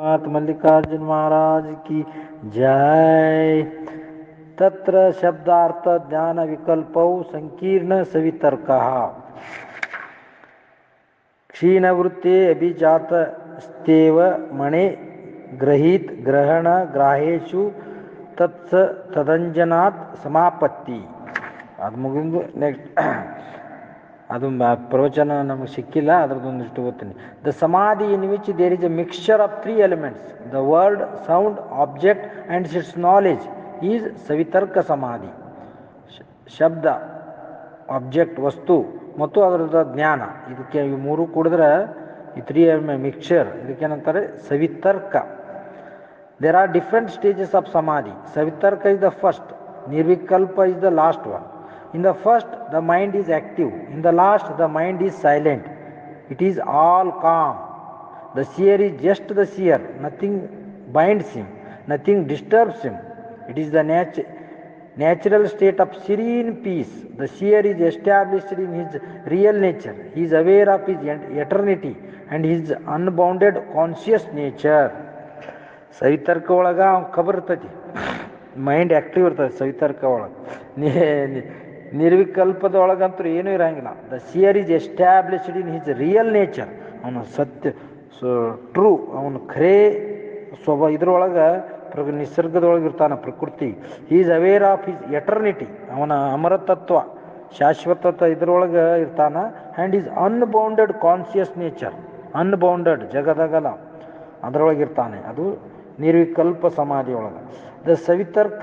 नाथ मल्लिकार्जुन महाराज की जय तत्र शब्दार्थ ज्ञान विकल्पौ संकीर्ण सवितर्कः क्षीणवृत्ते अभिजातस्तेव मणे ग्रहीत ग्रहण ग्राहेषु ತತ್ಸ ತದಂಜನಾತ್ ಸಮಾಪತ್ತಿ ಅದು ಮುಗಿದು ನೆಕ್ಸ್ಟ್ ಅದು ಮ- ಪ್ರವಚನ ನಮಗೆ ಸಿಕ್ಕಿಲ್ಲ ಅದ್ರದ್ದೊಂದಿಷ್ಟು ಓದ್ತೀನಿ the samadhi in which there is a mixture of three elements the word sound object and its knowledge is savitarka samadhi ಶ- ಶಬ್ದ ಆಬ್ಜೆಕ್ಟ್ ವಸ್ತು ಮತ್ತು ಅದರದ ಜ್ಞಾನ ಇದಕ್ಕೆ ಇವು ಮೂರು ಕೂಡಿದ್ರೆ ಈ ತ್ರೀ ಮಿಕ್ಸ್ಚರ್ ಇದಕ್ಕೇನಂತಾರೆ ಸವಿತರ್ಕ there are different stages of samadhi savitarka is the first nirvikalpa is the last one in the first the mind is active in the last the mind is silent it is all calm the seer is just the seer nothing binds him nothing disturbs him it is the nat- natural state of serene peace the seer is established in his real nature he is aware of his eternity and his unbounded conscious nature ಸವಿತರ್ಕ ಒಳಗೆ ಅವ್ನು ಖಬರ್ ಇರ್ತೈತಿ mind active ಇರ್ತದೆ ಸವಿತರ್ಕ ಒಳಗೆ ನಿರ್ವಿಕಲ್ಪದೊಳಗಂತೂ ಏನೂ ಇರಂಗಿಲ್ಲ the seer is established in his real nature ಅವನು ಸತ್ಯ ಸೊ ಟ್ರೂ ಅವನು ಖರೇ ಸ್ವಭ ಇದ್ರೊಳಗೆ ಪ್ರ ನಿಸರ್ಗದೊಳಗೆ ಇರ್ತಾನೆ ಪ್ರಕೃತಿ is aware of his eternity ಅವನ ಅಮರತತ್ವ ಶಾಶ್ವತತ್ವ ಇದ್ರೊಳಗೆ ಇರ್ತಾನ and is unbounded conscious nature unbounded ಜಗದಗಲ ಅದರೊಳಗಿರ್ತಾನೆ ಅದು ನಿರ್ವಿಕಲ್ಪ ಸಮಾಧಿ ಒಳಗೆ the savitarka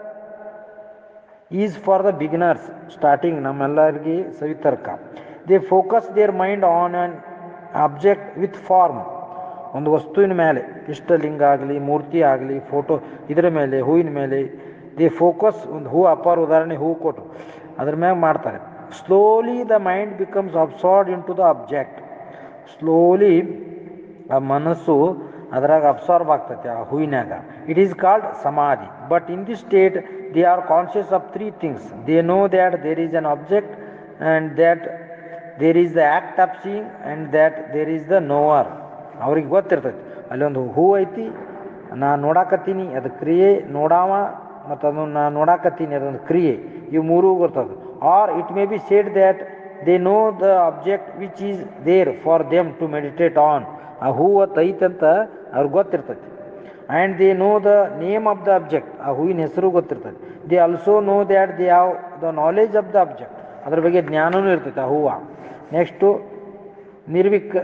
is for the beginners starting ನಮ್ಮೆಲ್ಲರಿಗೆ savitarka they focus their mind on on object with form ಒಂದು ವಸ್ತುವಿನ ಮೇಲೆ ಇಷ್ಟಲಿಂಗ ಆಗಲಿ ಮೂರ್ತಿ ಆಗಲಿ ಫೋಟೋ ಇದರ ಮೇಲೆ ಹೂವಿನ ಮೇಲೆ ದೇ ಫೋಕಸ್ ಒಂದು ಹೂ ಅಪಾರ ಉದಾಹರಣೆ ಹೂ ಕೊಟ್ಟು ಅದ್ರ ಮ್ಯಾಗ ಮಾಡ್ತಾರೆ slowly the mind becomes absorbed into the object slowly ಆ ಮನಸ್ಸು ಅದ್ರಾಗ ಅಬ್ಸಾರ್ಬ್ ಆಗ್ತೈತೆ ಆ ಹೂವಿನಾಗ it is called samadhi but in the state they are conscious of three things they know that there is an object and that there is the act of seeing and that there is the knower ಅವ್ರಿಗೆ ಗೊತ್ತಿರ್ತೈತಿ ಅಲ್ಲೊಂದು ಹೂ ಐತಿ ನಾನು ನೋಡಾಕತ್ತೀನಿ ಅದು ಕ್ರಿಯೆ ನೋಡಾವ ಮತ್ತು ಅದನ್ನು ನಾನು ನೋಡಾಕತ್ತೀನಿ ಅದೊಂದು ಕ್ರಿಯೆ ಇವು ಮೂರೂ ಗೊತ್ತದು or it may be said that they know the object which is there for them to meditate on ಆ ಹೂವು ಐತಂತ ಅವ್ರಿಗೆ ಗೊತ್ತಿರ್ತೈತಿ and they know the name of the object ಆ ಹೂವಿನ ಹೆಸರು ಗೊತ್ತಿರ್ತೈತಿ they also know that they have the knowledge of the object ಅದ್ರ ಬಗ್ಗೆ ಜ್ಞಾನವೂ ಇರ್ತೈತೆ ಆ ಹೂವು ನೆಕ್ಸ್ಟು ನಿರ್ವಿಕ್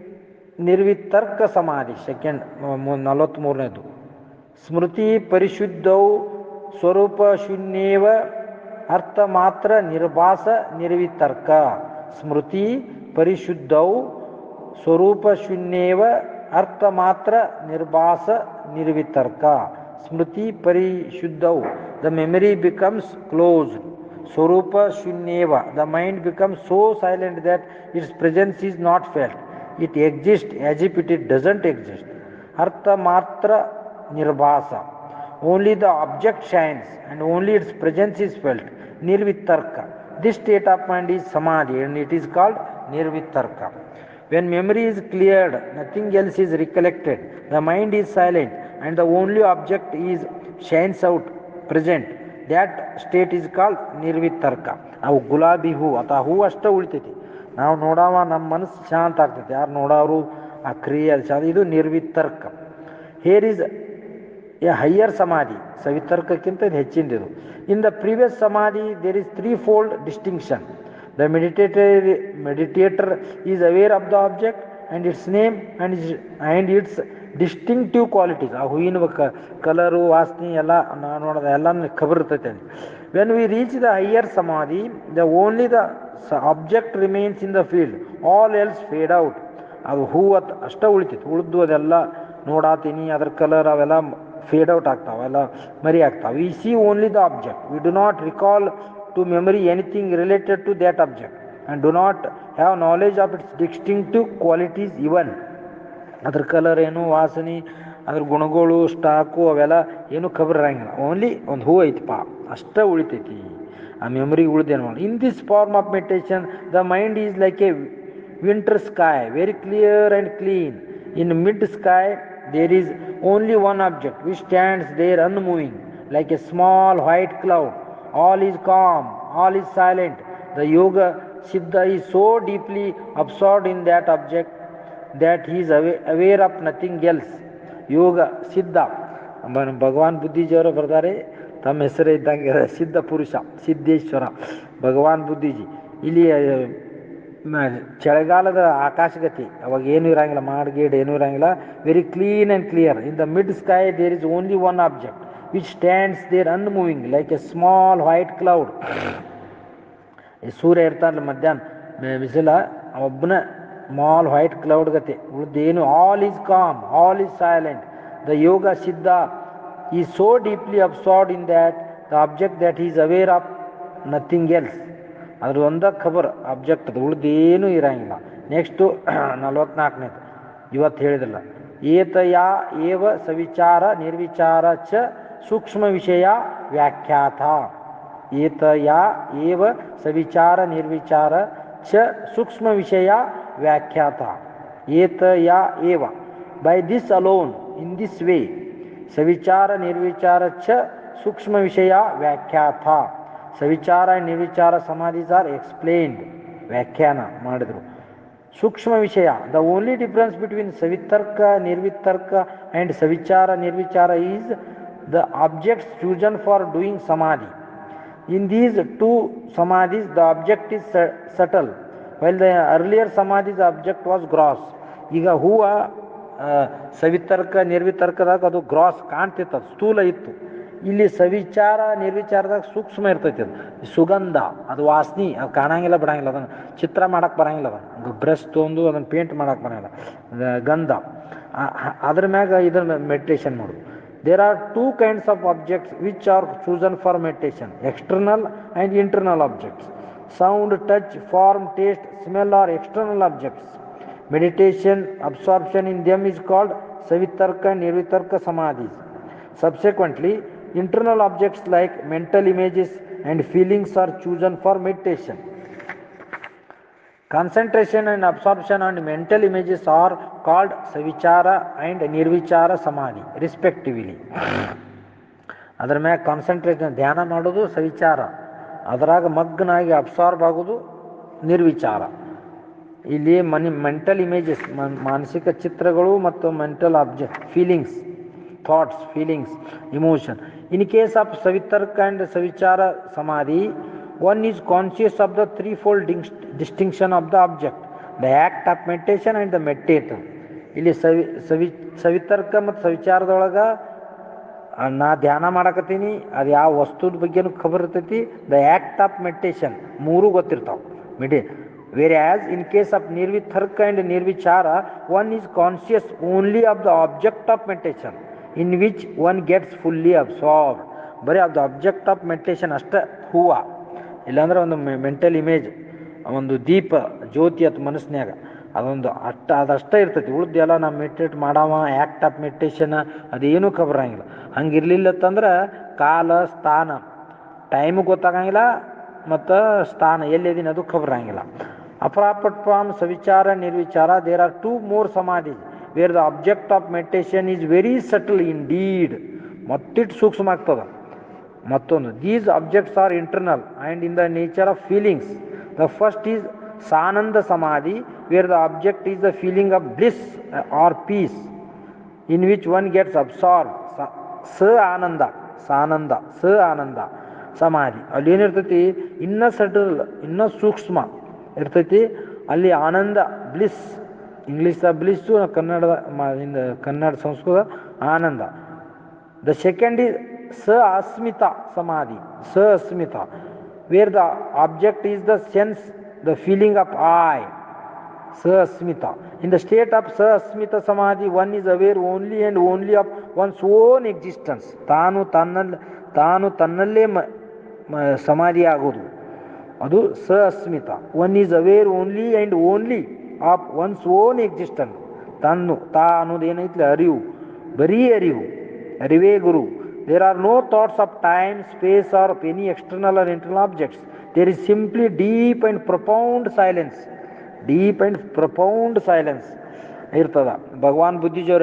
ನಿರ್ವಿತರ್ಕ ಸಮಾಧಿ ಸೆಕೆಂಡ್ ನಲವತ್ತ್ಮೂರನೇದು ಸ್ಮೃತಿ ಪರಿಶುದ್ಧೌ ಸ್ವರೂಪ ಶೂನ್ಯೇವ ಅರ್ಥ ಮಾತ್ರ ನಿರ್ಭಾಸ ನಿರ್ವಿತರ್ಕ ಸ್ಮೃತಿ ಪರಿಶುದ್ಧೌ ಸ್ವರೂಪ ಶೂನ್ಯೇವ ಅರ್ಥ ಮಾತ್ರ ನಿರ್ಭಾಸ ನಿರ್ವಿತರ್ಕ ಸ್ಮೃತಿ ಪರಿಶುದ್ಧೌ ದ ಮೆಮರಿ ಬಿಕಮ್ಸ್ ಕ್ಲೋಸ್ ಸ್ವರೂಪ ಶೂನ್ಯೇವ the mind becomes so silent that its presence is not felt it exists as if it doesn't exist. Artha matra nirbhasa. Only the object shines and only its presence is felt. Nirvitarka. This state of mind is samadhi and it is called nirvitarka. When memory is cleared, nothing else is recollected. The mind is silent and the only object is shines out present. That state is called nirvitarka. ಅವು ಗುಲಾಬಿ ಹೂ ಅಥವಾ ಹೂ ಅಷ್ಟೇ ಉಳಿತೈತಿ ನಾವು ನೋಡಾವ ನಮ್ಮ ಮನಸ್ಸು ಶಾಂತ ಆಗ್ತೈತೆ ಯಾರು ನೋಡೋರು ಆ ಕ್ರಿಯೆ ಅದು ಶಾಂತ ಇದು ನಿರ್ವಿತರ್ಕ here is a higher samadhi ಸವಿತರ್ಕಕ್ಕಿಂತ ಇದು ಹೆಚ್ಚಿನದು in the previous samadhi there is three fold distinction the meditator meditator is aware of the object and its name and is and its distinctive qualities ಆ ಹೂವಿನ ಕ ಕಲರು ವಾಸನೆ ಎಲ್ಲ ನಾ ನೋಡೋದು ಎಲ್ಲ ಖಬರ್ ಇರ್ತೈತೆ when we reach the higher samadhi the only the object remains in the field all else fade out ಅದು ಹೂವು ಅತ್ ಅಷ್ಟೇ ಉಳಿತೈತಿ ಉಳಿದು ಅದೆಲ್ಲ ನೋಡಾತೀನಿ ಅದ್ರ ಕಲರ್ ಅವೆಲ್ಲ ಫೇಡ್ ಔಟ್ ಆಗ್ತಾವೆ ಎಲ್ಲ ಮರಿ ಆಗ್ತಾವೆ we see only the object we do not recall to memory anything related to that object and do not have knowledge of its distinctive qualities even ಅದ್ರ ಕಲರ್ ಏನು ವಾಸನೆ ಅದ್ರ ಗುಣಗಳು ಸ್ಟಾಕು ಅವೆಲ್ಲ ಏನೂ ಖಬರ್ ಇರಂಗಿಲ್ಲ ಓನ್ಲಿ ಒಂದು ಹೂ ಐತಪ್ಪ ಅಷ್ಟೇ ಉಳಿತೈತಿ ಆ ಮೆಮರಿಗೆ ಉಳಿದೇನು ಮಾಡಿ in this form of meditation the mind is like a winter sky very clear and clean in mid sky there is only one object which stands there unmoving, like a small white cloud. All is calm, all is silent. The yoga Siddha is so deeply absorbed in that object that he is awa- aware of nothing else. ಯೋಗ ಸಿದ್ಧ ಬ- ಭಗವಾನ್ ಬುದ್ಧಿಜಿಯವರು ಬರ್ತಾರೆ ತಮ್ಮ ಹೆಸರೇ ಇದ್ದಂಗೆ ಸಿದ್ಧ ಪುರುಷ ಸಿದ್ದೇಶ್ವರ ಭಗವಾನ್ ಬುದ್ಧಿಜಿ ಇಲ್ಲಿ ಆ, ಮ- ಚಳಿಗಾಲದ ಆಕಾಶಗತಿ ಅವಾಗ ಏನೂ ಇರಂಗಿಲ್ಲ ಮಾಡಗೇಡ್ ಏನೂ ಇರಂಗಿಲ್ಲ very clean and clear in the mid sky there is only one object which stands there unmoving like a small white cloud ಈ ಸೂರ್ಯ ಇರ್ತಾನಲ್ಲ ಮಧ್ಯಾಹ್ನ ಮೆ- ಬಿಸಿಲ ಒಬ್ಬನ ಮಾಲ್ ವೈಟ್ ಕ್ಲೌಡ್ ಗತೆ ಉಳ್ದೇನು all is calm all is silent the yoga siddha ಈ so deeply absorbed in that the object that is aware of nothing else ಅದ್ರ ಒಂದ ಖಬರ್ ಆಬ್ಜೆಕ್ಟ್ ಅದು ಉಳ್ದೇನೂ ಇರಂಗಿಲ್ಲ ನೆಕ್ಸ್ಟು ನಲ್ವತ್ನಾಲ್ಕನೇದು ಇವತ್ತು ಹೇಳಿದಿಲ್ಲ ಏತಯಾ ಏವ ಸವಿಚಾರ ನಿರ್ವಿಚಾರ ಚ ಸೂಕ್ಷ್ಮ ವಿಷಯ ವ್ಯಾಖ್ಯಾತ ಏತಯಾ ಏವ ಸವಿಚಾರ ನಿರ್ವಿಚಾರ ಚ ಸೂಕ್ಷ್ಮ ವಿಷಯ ವ್ಯಾಖ್ಯಾತ ಏತಯಾ ಏವ by this alone in this way ಸವಿಚಾರ ನಿರ್ವಿಚಾರ ಚ ಸೂಕ್ಷ್ಮ ವಿಷಯ ವ್ಯಾಖ್ಯಾತ ಸವಿಚಾರ ನಿರ್ವಿಚಾರ ಸಮಾಧೀಸ್ ಆರ್ ಎಕ್ಸ್ಪ್ಲೇನ್ಡ್ ವ್ಯಾಖ್ಯಾನ ಮಾಡಿದರು ಸೂಕ್ಷ್ಮ ವಿಷಯ the only difference between savitarka nirvitarka and savichara nirvichara is the objects chosen for doing samadhi In these two samadhis, the object is su- subtle, while the earlier samadhis, the object was gross. ಈಗ ಹೂವ ಆ, ಸವಿತರ್ಕ ನಿರ್ವಿತರ್ಕದಾಗ ಅದು ಗ್ರಾಸ್ ಕಾಣ್ತಿತ್ತು ಅದು ಸ್ಥೂಲ ಇತ್ತು ಇಲ್ಲಿ ಸವಿಚಾರ ನಿರ್ವಿಚಾರದಾಗ ಸೂಕ್ಷ್ಮ ಇರ್ತೈತಿ ಅದು ಸುಗಂಧ ಅದು ವಾಸನಿ ಅದು ಕಾಣಂಗಿಲ್ಲ ಬಿಡಂಗಿಲ್ಲ ಅದನ್ನು ಚಿತ್ರ ಮಾಡಕ್ಕೆ ಬರಂಗಿಲ್ಲ ಅದನ್ನು ಬ್ರಷ್ ತೊಗೊಂಡು ಅದನ್ನು ಪೇಂಟ್ ಮಾಡಕ್ಕೆ ಬರಂಗಿಲ್ಲ ಅದ ಗಂಧ ಆ- ಆ- ಅದ್ರ ಮ್ಯಾಗ ಇದನ್ನ ಮೆಡಿಟೇಷನ್ ಮಾಡೋದು there are two kinds of objects which are chosen for meditation external and internal objects sound touch form taste smell are external objects meditation absorption in them is called savitarka nirvitarka samadhis subsequently internal objects like mental images and feelings are chosen for meditation Concentration and absorption on mental images are called savichara and nirvichara samadhi respectively. ಅದರ ಮ್ಯಾಗ concentration ಧ್ಯಾನ ಮಾಡೋದು ಸವಿಚಾರ ಅದರಾಗ ಮಗ್ನಾಗಿ absorb ಆಗೋದು ನಿರ್ವಿಚಾರ ಇಲ್ಲಿ ಮನಿ mental images ಮಾನಸಿಕ ಚಿತ್ರಗಳು ಮತ್ತು mental object feelings thoughts feelings emotion in case of savitarka and savichara samadhi one is conscious of the three fold distinction of the object the act of meditation and the meditator ಇಲ್ಲಿ ಸವಿ ಸವಿ ಸವಿತರ್ಕ ಮತ್ತು ಸವಿಚಾರದೊಳಗೆ ಆ, ನಾ ಧ್ಯಾನ ಮಾಡಕತ್ತೀನಿ ಅದು ಯಾವ ವಸ್ತುದ ಬಗ್ಗೆನೂ ಖಬರ್ ಇರ್ತೈತಿ ದ ಆ್ಯಕ್ಟ್ ಆಫ್ ಮೆಡಿಟೇಷನ್ ಮೂರು ಗೊತ್ತಿರ್ತಾವೆ ಮೆಡಿ whereas in case of nirvitarka and nirvichara one is conscious only of the object of meditation in which one gets fully absorb ಬರೀ ಅದು ಆಬ್ಜೆಕ್ಟ್ ಆಫ್ ಮೆಡಿಟೇಷನ್ ಅಷ್ಟೇ ಹೂವ ಇಲ್ಲಾಂದ್ರೆ ಒಂದು ಮೆಂಟಲ್ ಇಮೇಜ್ ಒಂದು ದೀಪ ಜ್ಯೋತಿ ಅತ್ ಮನಸ್ನ್ಯಾಗ ಅದೊಂದು ಅಷ್ಟ ಅದಷ್ಟೇ ಇರ್ತೈತಿ ಉಳ್ದೆಲ್ಲ ನಾವು ಮೆಡಿಟೇಟ್ ಮಾಡವ ಆ್ಯಕ್ಟ್ ಆಫ್ ಮೆಡಿಟೇಷನ್ ಅದೇನೂ ಖಬರಂಗಿಲ್ಲ ಹಂಗಿರ್ಲಿಲ್ಲತ್ತಂದ್ರೆ ಕಾಲ ಸ್ಥಾನ ಟೈಮು ಗೊತ್ತಾಗಂಗಿಲ್ಲ ಮತ್ತು ಸ್ಥಾನ ಎಲ್ಲಿದ್ದೀನಿ ಅದು ಖಬರಂಗಿಲ್ಲ apart from savichara nirvichara there are two more samadhi where the object of meditation is very subtle indeed ಮತ್ತಿಟ್ಟು ಸೂಕ್ಷ್ಮ ಆಗ್ತದೆ ಮತ್ತೊಂದು these objects are internal and in the nature of feelings the first is sananda samadhi where the object is the feeling of bliss or peace in which one gets absorb ಸ ಆನಂದ ಸಾನಂದ ಸ ಆನಂದ ಸಮಾಧಿ ಅಲ್ಲಿ ಏನಿರ್ತೈತಿ ಇನ್ನೂ subtle ಇನ್ನೂ ಸೂಕ್ಷ್ಮ ಇರ್ತೈತಿ ಅಲ್ಲಿ ಆನಂದ ಬ್ಲಿಸ್ ಇಂಗ್ಲೀಷ್ದ ಬ್ಲಿಸ್ಸು ಕನ್ನಡದ ಮ- ಇಂದ Kannada Sanskrit ananda the second is ಸ ಅಸ್ಮಿತ ಸಮಾಧಿ ಸ asmita where the object is the sense the feeling of I Sasmita. In the state of Sasmita Samadhi, one is aware only and only of one's own existence. ತಾನು ತನ್ನಲ್ಲಿ ತಾನು ತನ್ನಲ್ಲೇ ಮ ಮ- ಸಮಾಧಿ ಆಗೋದು ಅದು ಸ asmita one is aware only and only of one's own existence ತನ್ನು ತಾ ಅನ್ನೋದು ಏನೈತಿ ಅರಿವು ಬರೀ ಅರಿವು ಅರಿವೇ ಗುರು there are no thoughts of time space or of any external or internal objects there is simply deep and profound silence deep and profound silence ಇರ್ತದ ಭಗವಾನ್ ಬುದ್ಧಿಜವ್ರೆ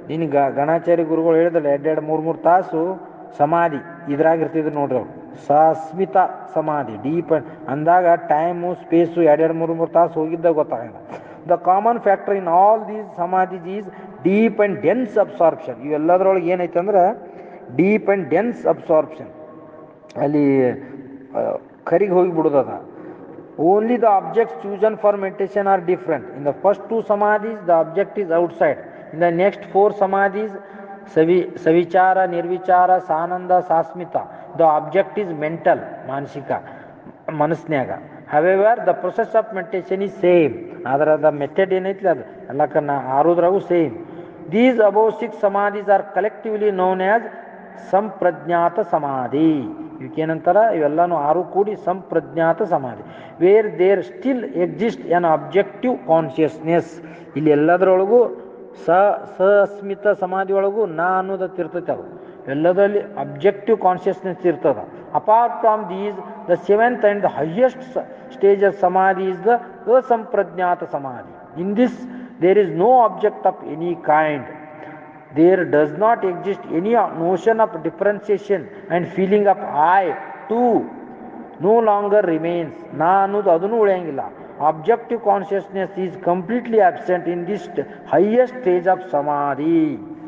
ನಿನಗೆ ಗಣಾಚಾರ್ಯ ಗುರುಗಳು ಹೇಳಿದಲ್ಲ ಎರಡೆರಡು ಮೂರು ಮೂರು ತಾಸು ಸಮಾಧಿ ಇದ್ರಾಗ ಇರ್ತಿದ್ರು ನೋಡ್ರಿ ಅವ್ರು ಸಸ್ಮಿತ ಸಮಾಧಿ ಡೀಪ್ ಅಂದಾಗ ಟೈಮು ಸ್ಪೇಸು ಎರಡೆರಡು ಮೂರು ಮೂರು ತಾಸು ಹೋಗಿದ್ದಾಗ ಗೊತ್ತಾಗಲ್ಲ the common factor in all these samadhis is deep and dense absorption ಇವೆಲ್ಲದರೊಳಗೆ ಏನೈತೆ ಅಂದ್ರೆ ಡೀಪ್ ಆ್ಯಂಡ್ ಡೆನ್ಸ್ ಅಬ್ಸಾರ್ಪ್ಷನ್ ಅಲ್ಲಿ ಕರಿಗೆ ಹೋಗಿ ಬಿಡೋದದ only the objects chosen for meditation are different in the first two samadhis the object is outside in the next four samadhis ಸವಿ savichara nirvichara sananda sasmita the object is mental ಮಾನಸಿಕ ಮನಸ್ನ್ಯಾಗ however the process of meditation is same ಆದ್ರೆ the method ಏನೈತಿ ಅದು ಎಲ್ಲಕ್ಕ ನಾ ಆರೋದ್ರಾಗೂ same these above six samadhis are collectively known as samprajnata samadhi ಇವಕ್ಕೇನಂತಾರ ಇವೆಲ್ಲನೂ ಆರು ಕೂಡಿ ಸಂಪ್ರಜ್ಞಾತ ಸಮಾಧಿ where there still exist an objective consciousness ಇಲ್ಲಿ ಎಲ್ಲದರೊಳಗೂ ಸ ಸಸ್ಮಿತ ಸಮಾಧಿ ಒಳಗೂ ನಾ ಅನ್ನೋದತ್ತು ಇರ್ತೈತೆ ಅದು ಎಲ್ಲದರಲ್ಲಿ ಅಬ್ಜೆಕ್ಟಿವ್ ಕಾನ್ಷಿಯಸ್ನೆಸ್ ಇರ್ತದ apart from these the seventh and the highest stage of samadhi is the asamprajnata samadhi in this there is no object of any kind there does not exist any notion of differentiation and feeling of I too no longer remains ನಾ ಅನ್ನೋದು ಅದನ್ನು ಉಳಿಯಂಗಿಲ್ಲ objective consciousness is completely absent in this highest stage of samadhi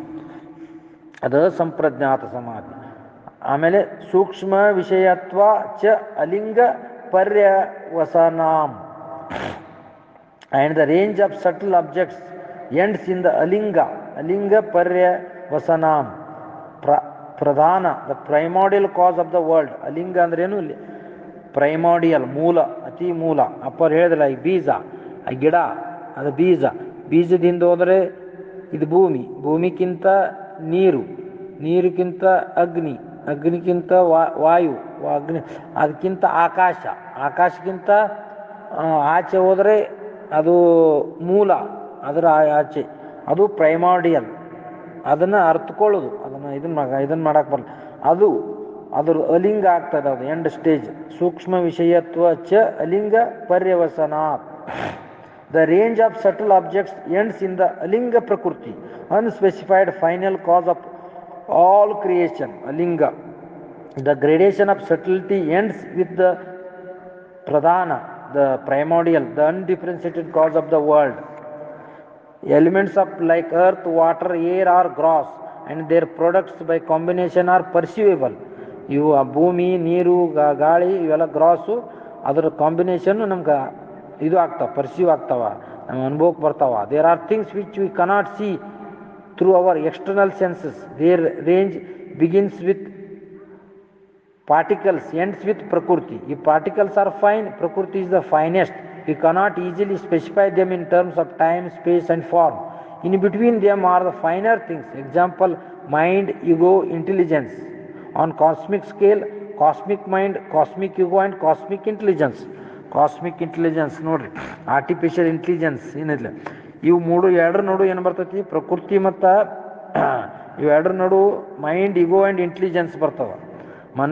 ಅದ ಸಂಪ್ರಜ್ಞಾತ ಸಮಾಧಿ ಆಮೇಲೆ ಸೂಕ್ಷ್ಮ ವಿಷಯತ್ವ ಚ ಅಲಿಂಗ ಪರ್ಯವಸನಾಂ and the range of subtle objects ends in the alinga alinga paryavasanam ಪ್ರ pradhana the primordial cause of the world ಅಲಿಂಗ ಅಂದ್ರೇನು ಇಲ್ಲಿ ಪ್ರೈಮಾಡಿಯಲ್ ಮೂಲ ಅತಿ ಮೂಲ ಅಪ್ಪರ್ ಹೇಳಿದ್ರಲ್ಲ ಈ ಬೀಜ ಆ ಗಿಡ ಅದು ಬೀಜ ಬೀಜದಿಂದ ಹೋದರೆ ಇದು ಭೂಮಿ ಭೂಮಿಗಿಂತ ನೀರು ನೀರಿಗಿಂತ ಅಗ್ನಿ ಅಗ್ನಿಗಿಂತ ವಾ ವಾಯು ವಾ- ಅಗ್ನಿ ಅದಕ್ಕಿಂತ ಆಕಾಶ ಆಕಾಶಕ್ಕಿಂತ ಆ, ಆಚೆ ಹೋದರೆ ಅದು ಮೂಲ ಅದರ ಆ- ಆಚೆ ಅದು ಪ್ರೈಮಾರ್ಡಿಯಲ್ ಅದನ್ನು ಅರ್ಥಕೊಳ್ಳೋದು ಅದನ್ನು ಇದನ್ನ ಮಾ- ಇದನ್ನ ಮಾಡಕ್ಕೆ ಬರಲ್ಲ ಅದು ಅದ್ರ ಅಲಿಂಗ ಆಗ್ತದೆ ಅದು ಎಂಡ್ ಸ್ಟೇಜ್ ಸೂಕ್ಷ್ಮ ವಿಷಯತ್ವ ಚ ಅಲಿಂಗ ಪರ್ಯವಸನಾತ್ the range of subtle objects ends in the alinga prakriti unspecified final cause of all creation alinga the gradation of subtlety ends with the pradhana, the primordial, the undifferentiated cause of the world. Elements of like earth, water, air are gross and their products by combination are perceivable. ಇವು ಆ ಭೂಮಿ ನೀರು ಗಾ- ಗಾಳಿ ಇವೆಲ್ಲ grass ಅದರ combination ನಮ್ಗೆ ಇದು ಆಗ್ತಾವ ಪರ್ಸೀವ್ ಆಗ್ತಾವ ನಮ್ಮ ಅನುಭವಕ್ಕೆ ಬರ್ತಾವ there are things which we cannot see through our external senses their range begins with particles ends with prakriti if particles are fine prakriti is the finest we cannot easily specify them in terms of time space and form in between them are the finer things example mind ego intelligence on cosmic scale cosmic mind cosmic ego and cosmic intelligence cosmic intelligence ನೋಡ್ರಿ artificial intelligence ಏನಿಲ್ಲ ಇವು ಮೂರು ಎರಡರ ನಡು ಏನು ಬರ್ತೈತಿ ಪ್ರಕೃತಿ ಮತ್ತು ಇವೆರಡರ ನಡು ಮೈಂಡ್ ಇಗೋ ಆ್ಯಂಡ್ ಇಂಟೆಲಿಜೆನ್ಸ್ ಬರ್ತವ ಮನ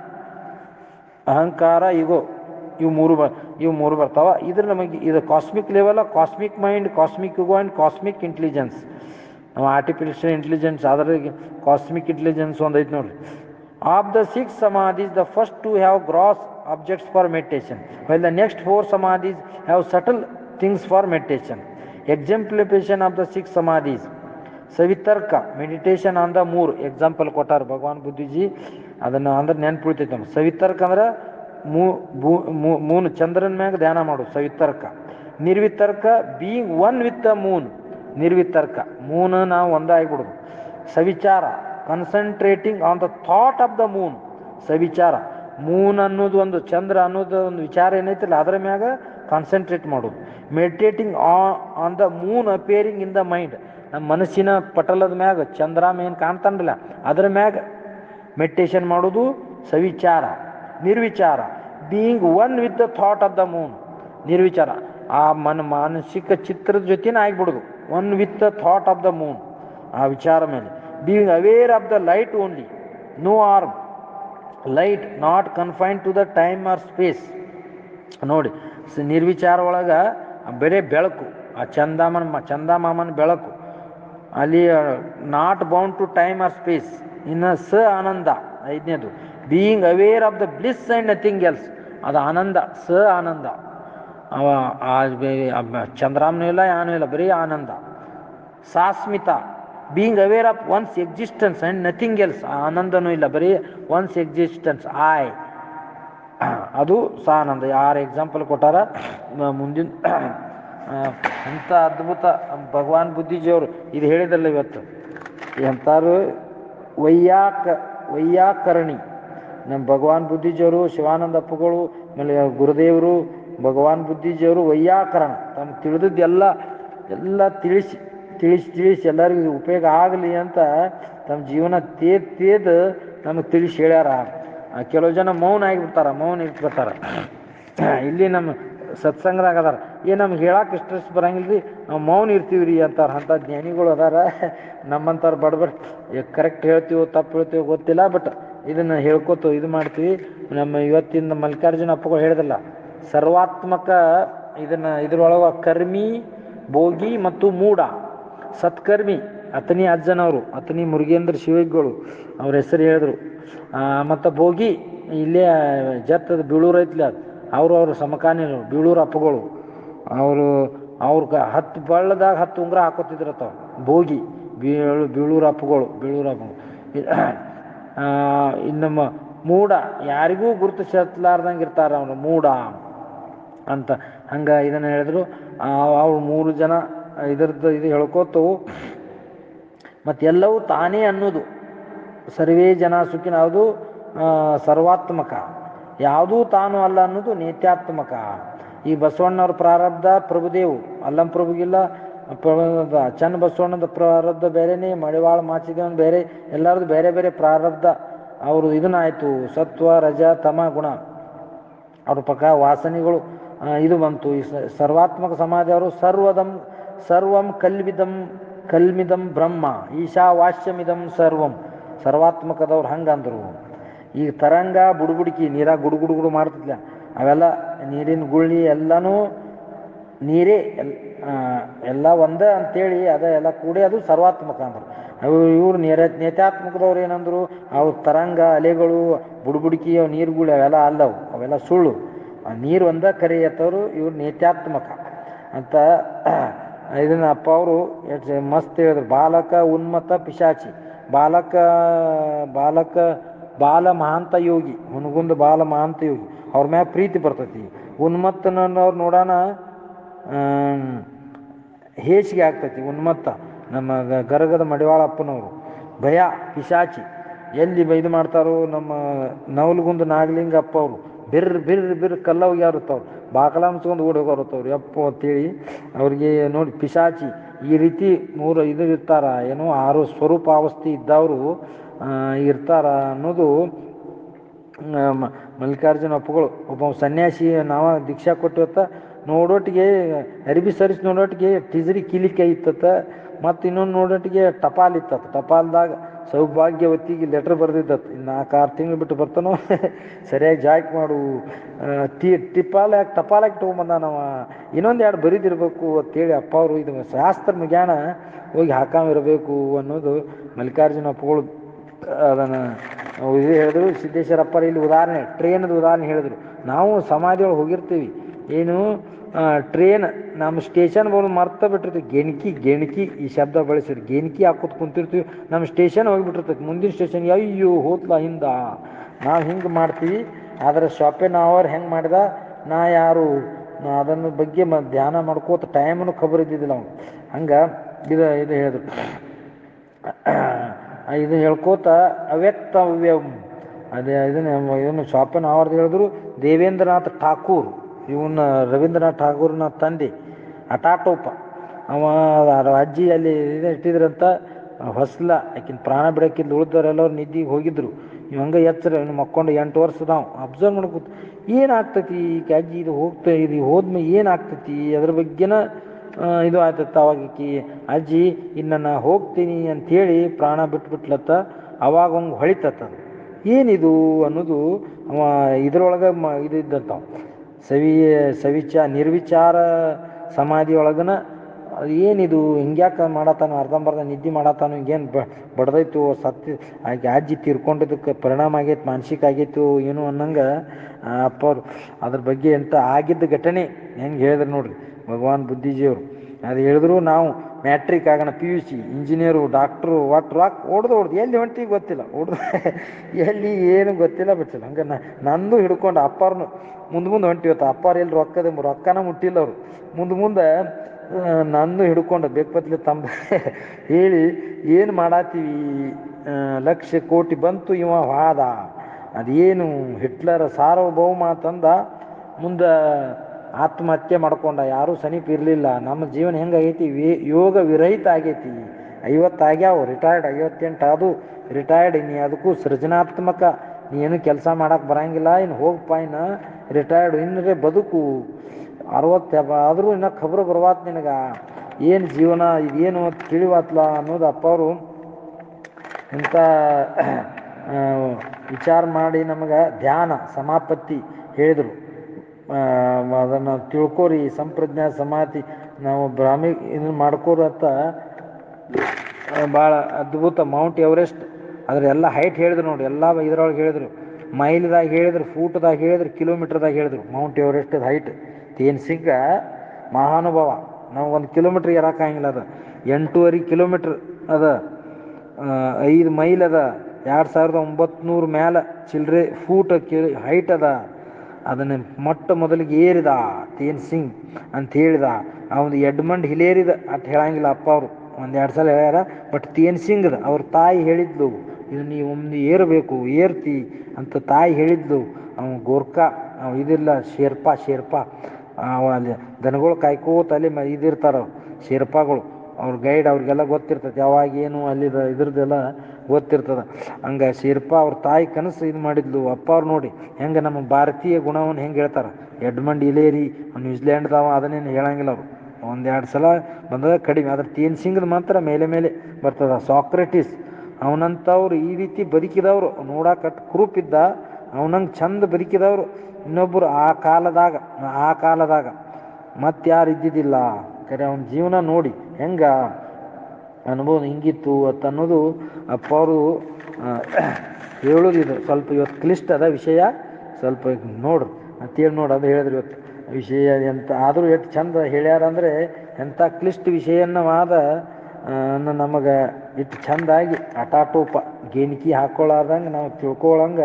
ಅಹಂಕಾರ ಇಗೋ ಇವು ಮೂರು ಬ ಇವು ಮೂರು ಬರ್ತಾವ ಇದ್ರ ನಮಗೆ ಇದು cosmic level cosmic mind cosmic ego and cosmic intelligence ನಾವು ಆರ್ಟಿಫಿಷಿಯಲ್ ಇಂಟೆಲಿಜೆನ್ಸ್ ಅದ್ರಾಗ ಕಾಸ್ಮಿಕ್ ಇಂಟೆಲಿಜೆನ್ಸ್ ಒಂದು ಐತೆ ನೋಡ್ರಿ of the six samadhis the first two have gross objects for meditation while the next four samadhis have subtle things for meditation exemplification of the six samadhis savitarka meditation on the moon example ಕೊಟ್ಟಾರ ಭಗವಾನ್ ಬುದ್ಧಿಜಿ ಅದನ್ನು ಅಂದ್ರೆ ನೆನ್ಪು ಉಳಿತೈತೆ ನಮ್ಗೆ ಸವಿತರ್ಕ ಅಂದ್ರೆ ಮೂ ಭೂ ಮೂ- ಮೂನ್ ಚಂದ್ರನ ಮ್ಯಾಗ ಧ್ಯಾನ ಮಾಡು savitarka nirvitarka being one with the moon nirvitarka moon ನಾವು ಒಂದಾಗ್ಬಿಡುದು savichara concentrating on the thought of the moon savichara moon ಅನ್ನೋದು ಒಂದು ಚಂದ್ರ ಅನ್ನೋದು ಒಂದು ವಿಚಾರ ಏನೈತಿಲ್ಲ ಅದರ ಮ್ಯಾಗ ಕಾನ್ಸಂಟ್ರೇಟ್ ಮಾಡೋದು meditating on the moon appearing in the mind ನಮ್ಮ ಮನಸ್ಸಿನ ಪಟಲದ ಮ್ಯಾಗ ಚಂದ್ರಾಮ ಏನು ಕಾಣ್ತಾನಲ್ಲ ಅದರ ಮ್ಯಾಗ ಮೆಡಿಟೇಷನ್ ಮಾಡೋದು savichara nirvichara being one with the thought of the moon nirvichara ಆ ಮನ ಮಾನಸಿಕ ಚಿತ್ರದ ಜೊತೆನೇ ಆಗ್ಬಿಡೋದು one with the thought of the moon ಆ ವಿಚಾರ ಮೇಲೆ being aware of the light only no arm light not confine to the time or space ನೋಡಿ ಸ- ನಿರ್ವಿಚಾರ ಒಳಗೆ ಬರೀ ಬೆಳಕು ಆ ಚಂದಾಮನ ಮ- ಚಂದಮಾಮನ ಬೆಳಕು ಅಲ್ಲಿ not bound to time or space ಇನ್ನು ಸ ಆನಂದ ಐದನೇದು being aware of the bliss and nothing else ಅದು ಆನಂದ ಸ ಆನಂದ ಅವ ಆ ಬೇ- ಅಬ್ಬ- ಚಂದ್ರಾಮನೂ ಇಲ್ಲ ಯಾನೂ ಇಲ್ಲ ಬರೀ ಆನಂದ sasmita being aware of one's existence and nothing else ಆನಂದನೂ ಇಲ್ಲ ಬರೀ ಒನ್ಸ್ ಎಕ್ಸಿಸ್ಟೆನ್ಸ್ ಆಯ್ ಅದು ಸಾನಂದ ಯಾರು ಎಕ್ಸಾಂಪಲ್ ಕೊಟ್ಟಾರ ಮ- ಮುಂದಿನ ಅಂಥ ಅದ್ಭುತ ಭಗವಾನ್ ಬುದ್ಧಿಜಿಯವರು ಇದು ಹೇಳಿದಲ್ಲ ಇವತ್ತು ಎಂಥಾರು ವೈಯಾಕ ವೈಯಾಕರಣಿ ನಮ್ಮ ಭಗವಾನ್ ಬುದ್ಧಿಜಿಯವರು ಶಿವಾನಂದ ಅಪ್ಪಗಳು ಆಮೇಲೆ ಗುರುದೇವರು ಭಗವಾನ್ ಬುದ್ಧಿಜಿಯವರು ವೈಯಾಕರಣ ತಮ್ಗೆ ತಿಳಿದದ್ದೆಲ್ಲ ಎಲ್ಲ ತಿಳಿಸಿ ತಿಳಿಸಿ ತಿಳಿಸಿ ಎಲ್ಲರಿಗೂ ಇದು ಉಪಯೋಗ ಆಗಲಿ ಅಂತ ತಮ್ಮ ಜೀವನ ತೇದ್ ತೇದ್ ನಮಗೆ ತಿಳಿಸಿ ಹೇಳ್ಯಾರ ಆ, ಕೆಲವು ಜನ ಮೌನ ಆಗಿಬಿಡ್ತಾರ ಮೌನ ಇಟ್ಬಿಡ್ತಾರ ಇಲ್ಲಿ ನಮ್ಮ ಸತ್ಸಂಗದಾಗ ಅದಾರ ಏ ನಮ್ಗೆ ಹೇಳಕ್ಕೆ ಸ್ಟ್ರೆಸ್ ಬರಂಗಿಲ್ಲ ರೀ ನಾವು ಮೌನ ಇರ್ತೀವಿ ರೀ ಅಂತಾರೆ ಅಂಥ ಜ್ಞಾನಿಗಳು ಅದಾರ ನಮ್ಮಂಥವ್ರು ಬಡಬಡ್ ಕರೆಕ್ಟ್ ಹೇಳ್ತೀವೋ ತಪ್ಪು ಹೇಳ್ತೀವೋ ಗೊತ್ತಿಲ್ಲ ಬಟ್ ಇದನ್ನು ಹೇಳ್ಕೊತು ಇದು ಮಾಡ್ತೀವಿ ನಮ್ಮ ಇವತ್ತಿನ ಮಲ್ಲಿಕಾರ್ಜುನ ಅಪ್ಪಗಳು ಹೇಳಿದಲ್ಲ ಸರ್ವಾತ್ಮಕ ಇದನ್ನು ಇದ್ರೊಳಗೆ ಕರ್ಮಿ ಭೋಗಿ ಮತ್ತು ಮೂಢ ಸತ್ಕರ್ಮಿ ಅತನಿ ಅಜ್ಜನವರು ಅತನಿ ಮುರುಗೇಂದ್ರ ಶಿವಗಳು ಅವ್ರ ಹೆಸರು ಹೇಳಿದ್ರು ಮತ್ತು ಭೋಗಿ ಇಲ್ಲೇ ಜತ್ತದ ಬೀಳೂರು ಐತ್ಲಿ ಅದು ಅವರು ಅವರು ಸಮಕಾಲೀನರು ಬೀಳೂರು ಅಪ್ಪಗಳು ಅವರು ಅವ್ರ ಕ ಹತ್ತು ಬಳ್ಳದಾಗ ಹತ್ತು ಉಂಗುರ ಹಾಕೋತಿದ್ರತ್ತ ಭೋಗಿ ಬೀಳು ಬೀಳೂರು ಅಪ್ಪಗಳು ಬೀಳೂರು ಅಪ್ಪಗಳು ಆ, ಇನ್ನು ಮ- ಮೂಢ ಯಾರಿಗೂ ಗುರುತಿಸಲಾರ್ದಂಗೆ ಇರ್ತಾರೆ ಅವನು ಮೂಢ ಅಂತ ಹಂಗೆ ಇದನ್ನು ಹೇಳಿದ್ರು ಅವ್ರು ಮೂರು ಜನ ಇದ್ರದ್ದು ಇದು ಹೇಳ್ಕೋತು ಮತ್ತೆಲ್ಲವೂ ತಾನೇ ಅನ್ನೋದು ಸರ್ವೇ ಜನ ಸುಖಿನ ಅದು ಆ, ಸರ್ವಾತ್ಮಕ ಯಾವುದೂ ತಾನು ಅಲ್ಲ ಅನ್ನೋದು ನೇತ್ಯಾತ್ಮಕ ಈ ಬಸವಣ್ಣವ್ರ ಪ್ರಾರಬ್ಧ ಪ್ರಭುದೇವು ಅಲ್ಲಂ ಪ್ರಭುಗಿಲ್ಲ ಪ್ರಭುದ ಚನ್ನ ಬಸವಣ್ಣದ ಪ್ರಾರಬ್ಧ ಬೇರೆನೇ ಮಡಿವಾಳ ಮಾಚಿದೇವನ್ ಬೇರೆ ಎಲ್ಲರದು ಬೇರೆ ಬೇರೆ ಪ್ರಾರಬ್ಧ ಅವರು ಇದನ್ನಾಯಿತು ಸತ್ವ ರಜ ತಮ ಗುಣ ಅವ್ರ ಪಕ್ಕ ವಾಸನೆಗಳು ಆ, ಇದು ಬಂತು ಈ ಸ- ಸರ್ವಾತ್ಮಕ ಸಮಾಧಿಯವರು ಸರ್ವದಂ ಸರ್ವಂ ಕಲ್ವಿದಂ ಕಲ್ಮಿದಂ ಬ್ರಹ್ಮ ಈಶಾವಾಸ್ಯಮಿದಂ ಸರ್ವಂ ಸರ್ವಾತ್ಮಕದವ್ರು ಹಂಗಂದ್ರು ಈಗ ತರಂಗ ಬುಡುಬುಡುಕಿ ನೀರಾಗ ಗುಡು ಗುಡು ಗುಡು ಮಾಡ್ತಿದ್ಲ ಅವೆಲ್ಲ ನೀರಿನ ಗುಳ್ಳಿ ಎಲ್ಲನೂ ನೀರೇ ಎಲ್ ಆ, ಎಲ್ಲ ಒಂದೇ ಅಂತೇಳಿ ಅದ ಎಲ್ಲ ಕೂಡಿ ಅದು ಸರ್ವಾತ್ಮಕ ಅಂದರು ಅವು ಇವ್ರು ನೇರ ನೇತ್ಯಾತ್ಮಕದವ್ರು ಏನಂದ್ರು ಅವು ತರಂಗ ಅಲೆಗಳು ಬುಡುಬುಡುಕಿ ಅವು ನೀರುಗಳು ಅವೆಲ್ಲ ಅಲ್ಲವು ಅವೆಲ್ಲ ಸುಳ್ಳು ಆ ನೀರು ಒಂದೇ ಕರೆ ಎತ್ತವರು ಇವ್ರು ನೇತ್ಯಾತ್ಮಕ ಅಂತ ಇದನ್ನ ಅಪ್ಪ ಅವರು ಮಸ್ತ್ ಹೇಳಿದ್ರು ಬಾಲಕ ಉನ್ಮತ್ತ ಪಿಶಾಚಿ ಬಾಲಕ ಬಾಲಕ ಬಾಲ ಮಹಾಂತ ಯೋಗಿ ಹುನಗುಂದ ಬಾಲ ಮಹಾಂತ ಯೋಗಿ ಅವ್ರ ಮ್ಯಾಗ ಪ್ರೀತಿ ಬರ್ತೈತಿ ಉನ್ಮತ್ತನವ್ರು ನೋಡೋಣ ಆಮ್, ಹೇಸಿಗೆ ಆಗ್ತೈತಿ ಉನ್ಮತ್ತ ನಮ್ಮ ಗ- ಗರಗದ ಮಡಿವಾಳಪ್ಪನವರು ಭಯ ಪಿಶಾಚಿ ಎಲ್ಲಿ ಇದು ಮಾಡ್ತಾರೋ ನಮ್ಮ ನವಲಗುಂದ ನಾಗಲಿಂಗಪ್ಪ ಅವರು ಬಿರ್ ಬಿರ್ ಬಿರ್ ಕಲ್ಲವ್ ಯಾರುತ್ತವ್ರು ಬಾಕಲ ಮುಚ್ಕೊಂಡು ಓಡಿ ಹೋಗೋರುತ್ತವ್ರು ಯಪ್ಪ ಅಂತೇಳಿ ಅವ್ರಿಗೆ ನೋಡಿ ಪಿಶಾಚಿ ಈ ರೀತಿ ಮೂರು ಇದು ಇರ್ತಾರ ಏನೋ ಆರು ಸ್ವರೂಪಾವಸ್ಥೆ ಇದ್ದವರು ಇರ್ತಾರ ಅನ್ನೋದು ಆ, ಮ- ಮಲ್ಲಿಕಾರ್ಜುನ ಅಪ್ಪಗಳು ಒಬ್ಬ ಸನ್ಯಾಸಿ ನಾವ ದೀಕ್ಷಾ ಕೊಟ್ಟಿವತ್ತ ನೋಡೋಟಿಗೆ ಅರಿಬಿ ಸರಿಸಿ ನೋಡೋಟಿಗೆ ಟಿಜರಿ ಕಿಲಿಕೆ ಇತ್ತತ್ತ ಮತ್ತು ಇನ್ನೊಂದು ನೋಡೋಟಿಗೆ ಟಪಾಲ್ ಇತ್ತತ್ತ ಟಪಾಲ್ದಾಗ ಸೌಭಾಗ್ಯವತಿಗೆ ಲೆಟ್ರ್ ಬರೆದಿದ್ದತ್ತು ಇನ್ನು ನಾಲ್ಕು ಆರು ತಿಂಗಳು ಬಿಟ್ಟು ಬರ್ತಾನೋ ಸರಿಯಾಗಿ ಜಾಯ್ಕ್ ಮಾಡು ಆ, ಟಿ ಟಿಪಾಲ್ ಯಾಕೆ ಟಪಾಲ್ ಹಾಕಿ ತೊಗೊಂಬಂದ ನಾವ ಇನ್ನೊಂದು ಎರಡು ಬರೀದಿರ್ಬೇಕು ಅಂತೇಳಿ ಅಪ್ಪ ಅವರು ಇದು ಶಾಸ್ತ್ರ ಜ್ಞಾನ ಹೋಗಿ ಹಾಕಾಮಿರಬೇಕು ಅನ್ನೋದು ಮಲ್ಲಿಕಾರ್ಜುನ ಅಪ್ಪಗಳು ಅದನ್ನು ಇದು ಹೇಳಿದ್ರು ಸಿದ್ದೇಶ್ವರಪ್ಪರ ಇಲ್ಲಿ ಉದಾಹರಣೆ ಟ್ರೈನದ ಉದಾಹರಣೆ ಹೇಳಿದ್ರು ನಾವು ಸಮಾಧಿಯೊಳಗೆ ಹೋಗಿರ್ತೀವಿ ಏನು ಟ್ರೈನ್ ನಮ್ಮ ಸ್ಟೇಷನ್ ಬಂದು ಮರ್ತ ಬಿಟ್ಟಿರ್ತೀವಿ ಗೆಣಕಿ ಗೆಣಕಿ ಈ ಶಬ್ದ ಬಳಸಿದ್ರು ಗೆಣಕಿ ಹಾಕೋತ್ ಕುಂತಿರ್ತೀವಿ ನಮ್ಮ ಸ್ಟೇಷನ್ ಹೋಗಿಬಿಟ್ಟಿರ್ತೈತಿ ಮುಂದಿನ ಸ್ಟೇಷನ್ಗೆ ಅಯ್ಯೋ ಹೋತ್ಲ ಹಿಂದ ನಾವು ಹಿಂಗೆ ಮಾಡ್ತೀವಿ ಆದರೆ ಶಾಪಿನ ಅವರ್ ಹೆಂಗೆ ಮಾಡಿದ ನಾ ಯಾರು ನಾ ಅದನ್ನ ಬಗ್ಗೆ ಮ ಧ್ಯಾನ ಮಾಡ್ಕೋತ ಟೈಮನ್ನು ಖಬರ್ ಇದ್ದಿದ್ದಿಲ್ಲ ಅವ್ನು ಹಂಗೆ ಇದು ಇದು ಹೇಳಿದ್ರು ಇದು ಹೇಳ್ಕೋತ ಅವ್ಯಕ್ತವ್ಯಂ ಅದೇ ಇದನ್ನ ಇದನ್ನು ಶಾಪನ ಆವರ್ದು ಹೇಳಿದ್ರು ದೇವೇಂದ್ರನಾಥ್ ಠಾಕೂರ್ ಇವನ್ನ ರವೀಂದ್ರನಾಥ್ ಠಾಕೂರ್ನ ತಂದೆ ಅಟಾಟೋಪ ಅವ ಆ ಅಜ್ಜಿ ಅಲ್ಲಿ ಇದು ಇಟ್ಟಿದ್ರಂತ ಹೊಸ್ಲ ಆಕಿನ ಪ್ರಾಣ ಬಿಡಕ್ಕಿಂದ ಉಳಿದವರೆಲ್ಲವ್ರು ನಿದ್ದಿಗೆ ಹೋಗಿದ್ರು ಇವ್ ಹಂಗೆ ಎಚ್ಚರ ಇನ್ನು ಮಕ್ಕೊಂಡು ಎಂಟು ವರ್ಷದಾವ್ ಅಬ್ಸರ್ವ್ ಮಾಡ್ಕೊತ ಏನಾಗ್ತೈತಿ ಈಗ ಅಜ್ಜಿ ಇದು ಹೋಗ್ತಾ ಇದು ಹೋದ್ಮೇಲೆ ಏನಾಗ್ತೈತಿ ಅದ್ರ ಬಗ್ಗೆನ ಆ, ಇದು ಆಯ್ತತ್ತ ಅವಾಗ ಈಕಿ ಅಜ್ಜಿ ಇನ್ನು ನಾ ಹೋಗ್ತೀನಿ ಅಂಥೇಳಿ ಪ್ರಾಣ ಬಿಟ್ಬಿಟ್ಲತ್ತ ಅವಾಗ ಹಂಗೆ ಹೊಳಿತತ್ತ ಅದು ಏನಿದು ಅನ್ನೋದು ಅವ ಇದ್ರೊಳಗೆ ಮ ಇದು ಇದ್ದಂತ ಸವಿ ಸವಿಚ ನಿರ್ವಿಚಾರ ಸಮಾಧಿ ಒಳಗನ ಅದು ಏನಿದು ಹಿಂಗ್ಯಾಕೆ ಮಾಡತ್ತಾನು ಅರ್ಧಂಬರ್ಧ ನಿದ್ದೆ ಮಾಡತ್ತಾನು ಹಿಂಗೇನು ಬ ಬಡ್ದೈತು ಸತ್ತಿ ಆಕೆ ಅಜ್ಜಿ ತೀರ್ಕೊಂಡಿದ್ದಕ್ಕೆ ಪರಿಣಾಮ ಆಗೈತೆ ಮಾನಸಿಕ ಆಗೈತು ಏನು ಅನ್ನಂಗೆ ಅಪ್ಪ ಅವ್ರು ಅದ್ರ ಬಗ್ಗೆ ಎಂತ ಆಗಿದ್ದ ಘಟನೆ ಹೆಂಗೆ ಹೇಳಿದ್ರು ನೋಡ್ರಿ ಭಗವಾನ್ ಬುದ್ಧಿಜಿಯವರು ಅದು ಹೇಳಿದ್ರು ನಾವು ಮ್ಯಾಟ್ರಿಕ್ ಆಗೋಣ P U C engineer doctor ವಾಟ್ ರಾಕ್ ಹೊಡ್ದು ಹೊಡ್ದು ಎಲ್ಲಿ ಹೊಂಟಿ ಗೊತ್ತಿಲ್ಲ ಹೊಡ್ದು ಎಲ್ಲಿ ಏನು ಗೊತ್ತಿಲ್ಲ ಬಿಟ್ಟಿಲ್ಲ ಹಂಗೆ ನಾ ನಂದು ಹಿಡ್ಕೊಂಡು ಅಪ್ಪಾರ್ನು ಮುಂದೆ ಮುಂದೆ ಹೊಂಟಿವತ್ತು ಅಪ್ಪಾರು ಎಲ್ಲಿ ರೊಕ್ಕದ ರೊಕ್ಕನ ಮುಟ್ಟಿಲ್ಲ ಅವರು ಮುಂದೆ ಮುಂದೆ ಆ, ನಂದು ಹಿಡ್ಕೊಂಡು ಬೇಕಪತ್ಲೆ ತಮ್ಮ ಹೇಳಿ ಏನು ಮಾಡಾತೀವಿ ಆ, ಲಕ್ಷ ಕೋಟಿ ಬಂತು ಇವ ವಾದ ಅದೇನು ಹಿಟ್ಲರ ಸಾರ್ವಭೌಮ ತಂದ ಮುಂದೆ ಆತ್ಮಹತ್ಯೆ ಮಾಡ್ಕೊಂಡ ಯಾರೂ ಸಮೀಪ ಇರಲಿಲ್ಲ ನಮ್ಮ ಜೀವನ ಹೆಂಗಾಗೈತಿ ವಿ ಯೋಗ ವಿರಹಿತ ಆಗೈತಿ ಐವತ್ತು ಆಗ್ಯಾವ ರಿಟೈರ್ಡ್ ಐವತ್ತೆಂಟು ಅದು ರಿಟೈರ್ಡ್ ನೀ ಅದಕ್ಕೂ ಸೃಜನಾತ್ಮಕ ನೀ ಏನು ಕೆಲಸ ಮಾಡಕ್ಕೆ ಬರಂಗಿಲ್ಲ ಇನ್ನು ಹೋಗಪ್ಪ ಇನ್ನು ರಿಟೈರ್ಡ್ ಇನ್ನರೇ ಬದುಕು ಅರವತ್ತು ಆದರೂ ಇನ್ನು ಖಬ್ರು ಬರ್ವಾತ್ ನಿನಗೆ ಏನು ಜೀವನ ಇದೇನು ತಿಳಿವಾತ್ಲ ಅನ್ನೋದು ಅಪ್ಪ ಅವರು ಇಂಥ ಆ, ವಿಚಾರ ಮಾಡಿ ನಮಗೆ ಧ್ಯಾನ ಸಮಾಪತ್ತಿ ಹೇಳಿದರು ಅದನ್ನು ತಿಳ್ಕೊರಿ ಸಂಪ್ರಜ್ಞಾ ಸಮಾಧಿ ನಾವು ಬ್ರಾಹ್ಮಿ ಇದನ್ನು ಮಾಡ್ಕೋರತ್ತ ಭಾಳ ಅದ್ಭುತ ಮೌಂಟ್ ಎವರೆಸ್ಟ್ ಅದ್ರ ಎಲ್ಲ ಹೈಟ್ ಹೇಳಿದ್ರು ನೋಡಿ ಎಲ್ಲ ಇದ್ರೊಳಗೆ ಹೇಳಿದ್ರು ಮೈಲ್ದಾಗ ಹೇಳಿದ್ರು ಫೂಟ್ದಾಗ ಹೇಳಿದ್ರು ಕಿಲೋಮೀಟ್ರ್ದಾಗ ಹೇಳಿದ್ರು ಮೌಂಟ್ ಎವರೆಸ್ಟದ ಹೈಟ್ ತೇನ್ ಸಿಂಗ ಮಹಾನುಭಾವ ನಾವು ಒಂದು ಕಿಲೋಮೀಟ್ರ್ ಏರಕ್ಕಾಗಿಲ್ಲ ಅದು ಎಂಟೂವರೆ ಕಿಲೋಮೀಟ್ರ್ ಅದ ಐದು ಮೈಲ್ ಅದ ಎರಡು ಸಾವಿರದ ಒಂಬತ್ನೂರು ಮ್ಯಾಲ ಚಿಲ್ಲರೆ ಫೂಟ್ ಕಿ ಹೈಟ್ ಅದ ಅದನ್ನು ಮೊಟ್ಟ ಮೊದಲಿಗೆ ಏರಿದ ತೇನ್ ಸಿಂಗ್ ಅಂತ ಹೇಳಿದ ಅವನು ಎಡ್ಮಂಡ್ ಹಿಲೇರಿದ ಅಂತ ಹೇಳಂಗಿಲ್ಲ ಅಪ್ಪ ಅವರು ಒಂದು ಎರಡು ಸಲ ಹೇಳ್ಯಾರ ಬಟ್ ತೇನ್ ಸಿಂಗ್ದ ಅವ್ರ ತಾಯಿ ಹೇಳಿದ್ಲು ಇದು ನೀವು ಒಮ್ಮೆ ಏರಬೇಕು ಏರ್ತಿ ಅಂತ ತಾಯಿ ಹೇಳಿದ್ಲು ಅವನು ಗೋರ್ಖಾ ಅವ ಇದಿಲ್ಲ ಶೇರ್ಪಾ ಶೇರ್ಪಾ ಅವ ಅಲ್ಲಿ ದನಗಳು ಕಾಯ್ಕೋತ ಅಲ್ಲಿ ಮ ಇದಿರ್ತಾರ ಅವ್ರು ಶೇರ್ಪಾಗಳು ಅವ್ರ ಗೈಡ್ ಅವ್ರಿಗೆಲ್ಲ ಗೊತ್ತಿರ್ತದೆ ಯಾವಾಗ ಏನು ಅಲ್ಲಿದ ಇದ್ರದ್ದೆಲ್ಲ ಗೊತ್ತಿರ್ತದ ಹಂಗೆ ಶೇರ್ಪಾ ಅವ್ರ ತಾಯಿ ಕನಸು ಇದು ಮಾಡಿದ್ಲು ಅಪ್ಪ ಅವ್ರು ನೋಡಿ ಹೆಂಗೆ ನಮ್ಮ ಭಾರತೀಯ ಗುಣವನ್ನು ಹೆಂಗೆ ಹೇಳ್ತಾರೆ ಎಡ್ಮಂಡ್ ಇಲೇರಿ ನ್ಯೂಜಿಲ್ಯಾಂಡ್ದವ ಅದನ್ನೇನು ಹೇಳಂಗಿಲ್ಲ ಅವರು ಒಂದೆರಡು ಸಲ ಬಂದದ ಕಡಿಮೆ ಅದ್ರ ತೀನ್ ಸಿಂಗ್ದು ಮಾತ್ರ ಮೇಲೆ ಮೇಲೆ ಬರ್ತದ ಸಾಕ್ರೆಟಿಸ್ ಅವನಂತವ್ರು ಈ ರೀತಿ ಬದುಕಿದವರು ನೋಡಕಟ್ ಕುರೂಪ್ ಇದ್ದ ಅವನಂಗೆ ಚಂದ ಬದುಕಿದವರು ಇನ್ನೊಬ್ಬರು ಆ ಕಾಲದಾಗ ಆ ಕಾಲದಾಗ ಮತ್ತಾರು ಇದ್ದಿದ್ದಿಲ್ಲ ಕರೆ ಅವನ ಜೀವನ ನೋಡಿ ಹೆಂಗ ಅನುಭವ ಹಿಂಗಿತ್ತು ಅಂತ ಅನ್ನೋದು ಅಪ್ಪ ಅವರು ಹೇಳೋದಿದು ಸ್ವಲ್ಪ ಇವತ್ತು ಕ್ಲಿಷ್ಟ ಅದ ವಿಷಯ ಸ್ವಲ್ಪ ನೋಡ್ರಿ ಅಂತೇಳಿ ನೋಡಿ ಅದು ಹೇಳಿದ್ರು ಇವತ್ತು ವಿಷಯ ಎಂತ ಆದರೂ ಎಷ್ಟು ಚಂದ ಹೇಳ್ಯಾರ ಅಂದರೆ ಎಂಥ ಕ್ಲಿಷ್ಟ ವಿಷಯನ್ನವಾದ ನಮಗೆ ಇಟ್ಟು ಚಂದಾಗಿ ಅಟಾಟೋಪ ಗೇಣಿಕಿ ಹಾಕ್ಕೊಳ್ಳಾರ್ದಂಗೆ ನಾವು ತಿಳ್ಕೊಳ್ಳಂಗೆ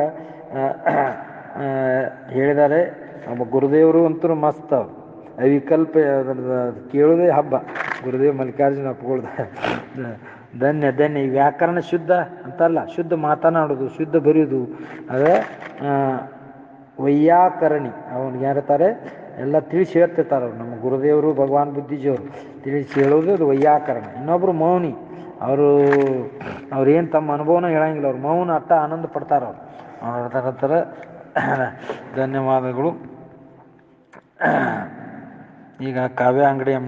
ಹೇಳಿದ್ದಾರೆ ನಮ್ಮ ಗುರುದೇವರು ಅಂತೂ ಮಸ್ತ್ ಅವ್ರು ಅವಿಕಲ್ಪ ಅದ್ರದ್ದು ಕೇಳೋದೇ ಹಬ್ಬ ಗುರುದೇವ್ ಮಲ್ಲಿಕಾರ್ಜುನ ಅಪ್ಪಗಳ್ದ ಧನ್ಯ ಧನ್ಯ ಈ ವ್ಯಾಕರಣ ಶುದ್ಧ ಅಂತಲ್ಲ ಶುದ್ಧ ಮಾತನಾಡೋದು ಶುದ್ಧ ಬರೆಯೋದು ಅದೇ ಆ, ವೈಯಾಕರಣಿ ಅವನಿಗೆ ಯಾರಿರ್ತಾರೆ ಎಲ್ಲ ತಿಳಿಸಿ ಹೇಳ್ತಿರ್ತಾರೆ ಅವ್ರು ನಮ್ಮ ಗುರುದೇವರು ಭಗವಾನ್ ಬುದ್ಧಿಜಿಯವರು ತಿಳಿಸಿ ಹೇಳೋದು ಅದು ವೈಯಾಕರಣ ಇನ್ನೊಬ್ರು ಮೌನಿ ಅವರು ಅವ್ರೇನು ತಮ್ಮ ಅನುಭವನ ಹೇಳಂಗಿಲ್ಲ ಅವ್ರು ಮೌನ ಅಟ್ಟ ಆನಂದ ಪಡ್ತಾರೆ ಅವ್ರು ಅವ್ರು ಹೇಳ್ತಾರೆ ಅಂತಾರೆ, ಧನ್ಯವಾದಗಳು ಈಗ ಕಾವ್ಯ ಅಂಗಡಿ